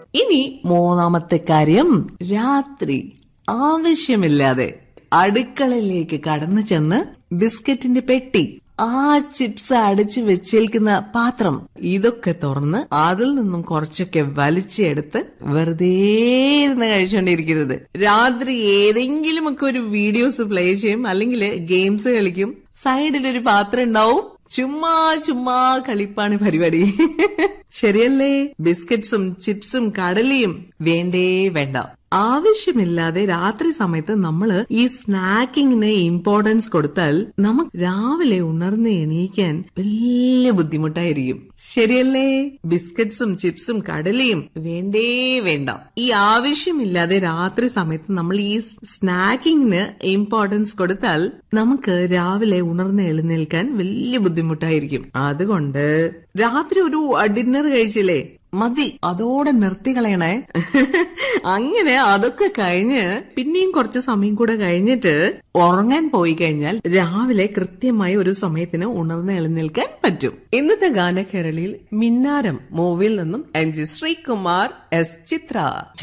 ഇനി മൂന്നാമത്തെ കാര്യം രാത്രി ആവശ്യമില്ലാതെ അടുക്കളയിലേക്ക് കടന്നു ചെന്ന് ബിസ്ക്കറ്റിന്റെ പെട്ടി ആ ചിപ്സ് അടച്ചു വെച്ചേൽക്കുന്ന പാത്രം ഇതൊക്കെ തുറന്ന് അതിൽ നിന്നും കുറച്ചൊക്കെ വലിച്ചെടുത്ത് വെറുതെ ഇരുന്ന് കഴിച്ചുകൊണ്ടിരിക്കരുത് രാത്രി ഏതെങ്കിലുമൊക്കെ ഒരു വീഡിയോസ് പ്ലേ ചെയ്യും അല്ലെങ്കിൽ ഗെയിംസ് കളിക്കും സൈഡിൽ ഒരു പാത്രം ഉണ്ടാവും ചുമ്മാ ചുമ്മാ കളിപ്പാണ് പരിപാടി ശരിയല്ലേ ബിസ്ക്കറ്റ്സും ചിപ്സും കടലയും വേണ്ടേ വേണ്ട ആവശ്യമില്ലാതെ രാത്രി സമയത്ത് നമ്മൾ ഈ സ്നാക്കിങ്ങിന് ഇമ്പോർട്ടൻസ് കൊടുത്താൽ നമുക്ക് രാവിലെ ഉണർന്ന് എണീക്കാൻ വലിയ ബുദ്ധിമുട്ടായിരിക്കും ശരിയല്ലേ ബിസ്ക്കറ്റ്സും ചിപ്സും കടലയും വേണ്ടേ വേണ്ട ഈ ആവശ്യമില്ലാതെ രാത്രി സമയത്ത് നമ്മൾ ഈ സ്നാക്കിങ്ങിന് ഇമ്പോർട്ടൻസ് കൊടുത്താൽ നമുക്ക് രാവിലെ ഉണർന്ന് എഴുന്നേൽക്കാൻ വലിയ ബുദ്ധിമുട്ടായിരിക്കും അതുകൊണ്ട് രാത്രി ഒരു ഡിന്നർ കഴിച്ചില്ലേ മതി അതോടെ നിർത്തി കളയണേ അങ്ങനെ അതൊക്കെ കഴിഞ്ഞ് പിന്നെയും കുറച്ച് സമയം കൂടെ കഴിഞ്ഞിട്ട് ഉറങ്ങാൻ പോയി കഴിഞ്ഞാൽ രാവിലെ കൃത്യമായി ഒരു സമയത്തിന് ഉണർന്ന് എഴുന്നേൽക്കാൻ പറ്റും ഇന്നത്തെ ഗാനകേരളിയിൽ മിന്നാരം മൂവിയിൽ നിന്നും എൻ ജി ശ്രീകുമാർ എസ് ചിത്ര